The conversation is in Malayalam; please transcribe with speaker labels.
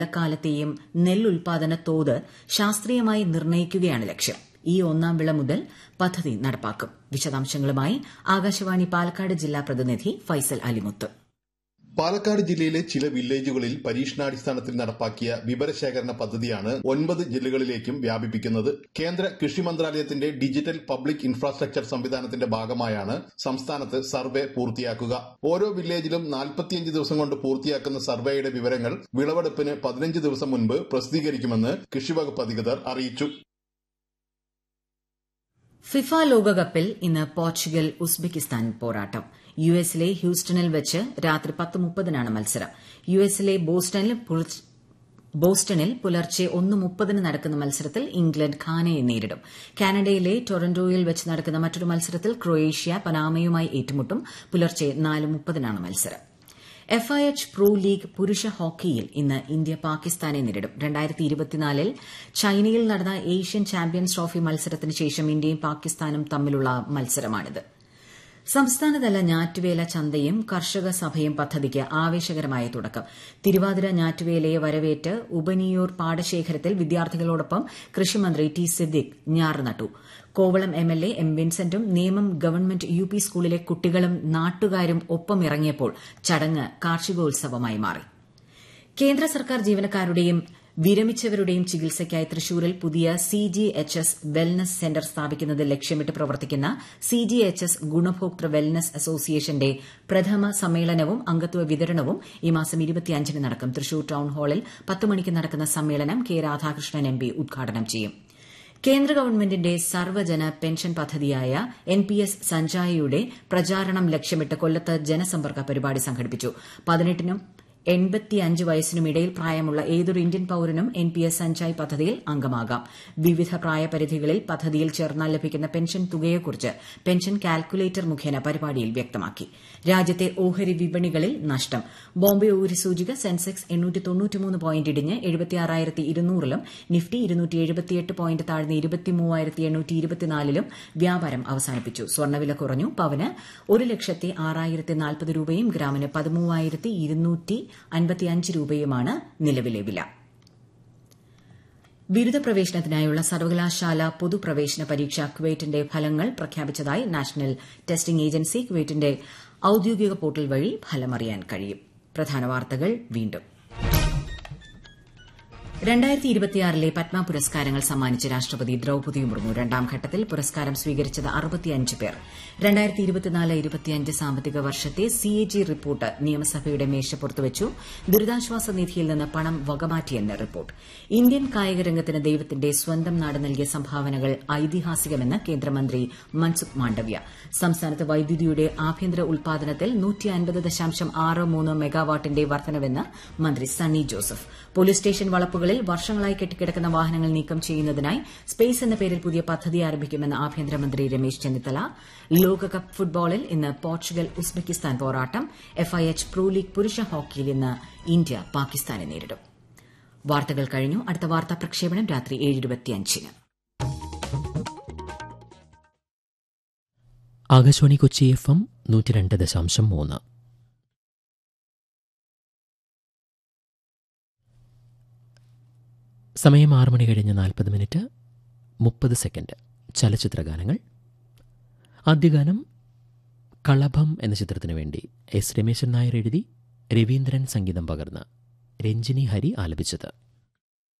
Speaker 1: കാലത്തെയും നെല്ലുൽപാദന തോത് ശാസ്ത്രീയമായി നിർണ്ണയിക്കുകയാണ് ലക്ഷ്യം ഈ ഒന്നാം വിള മുതൽ പദ്ധതി നടപ്പാക്കും വിശദാംശങ്ങളുമായി ആകാശവാണി പാലക്കാട് ജില്ലാ പ്രതിനിധി ഫൈസൽ അലിമുത്ത്
Speaker 2: പാലക്കാട് ജില്ലയിലെ ചില വില്ലേജുകളിൽ പരീക്ഷണാടിസ്ഥാനത്തിൽ നടപ്പാക്കിയ വിവരശേഖരണ പദ്ധതിയാണ് ഒൻപത് ജില്ലകളിലേക്കും വ്യാപിപ്പിക്കുന്നത് കേന്ദ്ര കൃഷി മന്ത്രാലയത്തിന്റെ ഡിജിറ്റൽ പബ്ലിക് ഇൻഫ്രാസ്ട്രക്ചർ സംവിധാനത്തിന്റെ ഭാഗമായാണ് സംസ്ഥാനത്ത് സർവേ പൂർത്തിയാക്കുക ഓരോ വില്ലേജിലും നാൽപ്പത്തിയഞ്ച് ദിവസം കൊണ്ട് പൂർത്തിയാക്കുന്ന സർവേയുടെ വിവരങ്ങൾ വിളവെടുപ്പിന് പതിനഞ്ച് ദിവസം മുൻപ് പ്രസിദ്ധീകരിക്കുമെന്ന് കൃഷിവകുപ്പ് അധികൃതർ അറിയിച്ചു
Speaker 1: ഫിഫ ലോകകപ്പിൽ ഇന്ന് പോർച്ചുഗൽ ഉസ്ബെക്കിസ്ഥാൻ പോരാട്ടം യു എസിലെ ഹ്യൂസ്റ്റണിൽ വെച്ച് രാത്രി പത്ത് മുപ്പതിനാണ് മത്സരം യു എസിലെ ബോസ്റ്റണിൽ ബോസ്റ്റണിൽ പുലർച്ചെ ഒന്ന് മുപ്പതിന് നടക്കുന്ന മത്സരത്തിൽ ഇംഗ്ലണ്ട് ഖാനയെ നേരിടും കാനഡയിലെ ടൊറന്റോയിൽ വെച്ച് നടക്കുന്ന മറ്റൊരു മത്സരത്തിൽ ക്രൊയേഷ്യ പനാമയുമായി ഏറ്റുമുട്ടും പുലർച്ചെ നാല് മുപ്പതിനാണ് മത്സരം F I H pro league പുരുഷ ഹോക്കിയിൽ ഇന്ന് ഇന്ത്യ പാകിസ്ഥാനെ നേരിടും രണ്ടായിരത്തി ഇരുപത്തിനാലിൽ ചൈനയിൽ നടന്ന ഏഷ്യൻ ചാമ്പ്യൻസ് ട്രോഫി മത്സരത്തിന് ശേഷം ഇന്ത്യയും പാകിസ്ഥാനും തമ്മിലുള്ള മത്സരമാണിത് സംസ്ഥാനതല ഞാറ്റുവേല ചന്തയും കർഷക സഭയും പദ്ധതിക്ക് ആവേശകരമായ തുടക്കം തിരുവാതിര ഞാറ്റുവേലയെ വരവേറ്റ് ഉപനിയൂർ പാടശേഖരത്തിൽ വിദ്യാർത്ഥികളോടൊപ്പം കൃഷിമന്ത്രി ടി സിദ്ദിഖ് ഞാറ് നട്ടു Kovalam M L A M വിൻസെന്റും നേമം ഗവൺമെന്റ് യു പി സ്കൂളിലെ കുട്ടികളും നാട്ടുകാരും ഒപ്പമിറങ്ങിയപ്പോൾ ചടങ്ങ് കാർഷികോത്സവമായി മാറി കേന്ദ്ര സർക്കാർ ജീവനക്കാരുടെയും വിരമിച്ചവരുടെയും ചികിത്സയ്ക്കായി തൃശൂരിൽ പുതിയ C G H S wellness centre സ്ഥാപിക്കുന്നത് ലക്ഷ്യമിട്ട് പ്രവർത്തിക്കുന്ന സി ജി എച്ച് എസ് ഗുണഭോക്തൃ വെൽനസ് അസോസിയേഷന്റെ പ്രഥമ സമ്മേളനവും അംഗത്വ വിതരണവും ഈ മാസം ഇരുപത്തിയഞ്ചിന് നടക്കും തൃശൂർ ടൌൺ ഹാളിൽ പത്ത് മണിക്ക് നടക്കുന്ന സമ്മേളനം കെ രാധാകൃഷ്ണൻ എം പി ഉദ്ഘാടനം ചെയ്യും കേന്ദ്ര ഗവൺമെന്റിന്റെ സർവ്വജന പെൻഷൻ പദ്ധതിയായ എൻ പി എസ് സഞ്ജായയുടെ പ്രചാരണം ലക്ഷ്യമിട്ട് കൊല്ലത്ത് ജനസമ്പർക്ക പരിപാടി സംഘടിപ്പിച്ചു പതിനെട്ടിനും എൺപത്തിയഞ്ച് വയസ്സിനും ഇടയിൽ പ്രായമുള്ള ഏതൊരു ഇന്ത്യൻ പൌരനും എൻ പി എസ് സഞ്ചായ് പദ്ധതിയിൽ അംഗമാകാം വിവിധ പ്രായപരിധികളിൽ പദ്ധതിയിൽ ചേർന്നാൽ ലഭിക്കുന്ന പെൻഷൻ തുകയെക്കുറിച്ച് പെൻഷൻ കാൽക്കുലേറ്റർ മുഖേന പരിപാടിയിൽ വ്യക്തമാക്കി രാജ്യത്തെ ഓഹരി വിപണികളിൽ നഷ്ടം ബോംബെ ഓഹരി സൂചിക സെൻസെക്സ് പോയിന്റ് ഇടിഞ്ഞ് ലും നിഫ്റ്റി പോയിന്റ് താഴ്ന്ന് ഇരുപത്തിമൂവായിരത്തി വ്യാപാരം അവസാനിപ്പിച്ചു സ്വർണ്ണവില കുറഞ്ഞു പവന് ഒരു ലക്ഷത്തി ആറായിരത്തി നാൽപ്പത് രൂപയും ഗ്രാമിന് പതിമൂവായിരത്തി ഇരുന്നൂറ്റി അൻപത്തിയഞ്ച് രൂപയുമാണ് നിലവിലെ വില ബിരുദ പ്രവേശനത്തിനായുള്ള സർവകലാശാല പൊതുപ്രവേശന പരീക്ഷ ക്വേറ്റിന്റെ ഫലങ്ങൾ പ്രഖ്യാപിച്ചതായി നാഷണൽ ടെസ്റ്റിംഗ് ഏജൻസി ക്വേറ്റിന്റെ ഔദ്യോഗിക പോർട്ടൽ വഴി ഫലമറിയാൻ കഴിയും പ്രധാന വാർത്തകൾ വീണ്ടും രണ്ടായിരത്തി ഇരുപത്തിയാറിലെ പത്മ പുരസ്കാരങ്ങൾ സമ്മാനിച്ച് രാഷ്ട്രപതി ദ്രൌപദി മുർമു രണ്ടാം ഘട്ടത്തിൽ പുരസ്കാരം സ്വീകരിച്ചത് അറുപത്തിയഞ്ച് പേർ രണ്ടായിരത്തി ഇരുപത്തിനാല് ഇരുപത്തിയഞ്ച് സാമ്പത്തിക വർഷത്തെ സി എ ജി റിപ്പോർട്ട് നിയമസഭയുടെ മേശപ്പുറത്ത് വെച്ചു ദുരിതാശ്വാസ നിധിയിൽ നിന്ന് പണം വകമാറ്റിയെന്ന് റിപ്പോർട്ട് ഇന്ത്യൻ കായിക രംഗത്തിന് ദൈവത്തിന്റെ സ്വന്തം നാട് നൽകിയ സംഭാവനകൾ ഐതിഹാസികമെന്ന് കേന്ദ്രമന്ത്രി മൻസുഖ് മാണ്ഡവ്യ സംസ്ഥാനത്ത് വൈദ്യുതിയുടെ ആഭ്യന്തര ഉൽപാദനത്തിൽ മെഗാവാട്ടിന്റെ വർധനവെന്ന് മന്ത്രി സണ്ണി ജോസഫ് പോലീസ് സ്റ്റേഷൻ വളപ്പുകളിൽ വർഷങ്ങളായി കെട്ടിക്കിടക്കുന്ന വാഹനങ്ങൾ നീക്കം ചെയ്യുന്നതിനായി സ്പേസ് എന്ന പേരിൽ പുതിയ പദ്ധതി ആരംഭിക്കുമെന്ന് ആഭ്യന്തരമന്ത്രി രമേശ് ചെന്നിത്തല ലോകകപ്പ് ഫുട്ബോളിൽ ഇന്ന് പോർച്ചുഗൽ ഉസ്ബെക്കിസ്ഥാൻ പോരാട്ടം എഫ്ഐഎച്ച് പ്രോ ലീഗ് പുരുഷ ഹോക്കിയിൽ ഇന്ന് ഇന്ത്യ പാകിസ്ഥാനെ നേരിടും വാർത്തകൾ കഴിഞ്ഞു അടുത്ത വാർത്താ പ്രക്ഷേപണം രാത്രി ഏഴ്
Speaker 3: ആകാശവാണി കൊച്ചി എഫ് എം നൂറ്റി രണ്ട് ദശാംശം മൂന്ന് സമയം ആറ് മണി കഴിഞ്ഞ് നാൽപ്പത് മിനിറ്റ് മുപ്പത് സെക്കൻഡ് ചലച്ചിത്രഗാനങ്ങൾ ആദ്യഗാനം കളഭം എന്ന ചിത്രത്തിനു വേണ്ടി എസ് രമേശൻ നായർ എഴുതി രവീന്ദ്രൻ സംഗീതം പകർന്ന് രഞ്ജിനി ഹരി ആലപിച്ചത്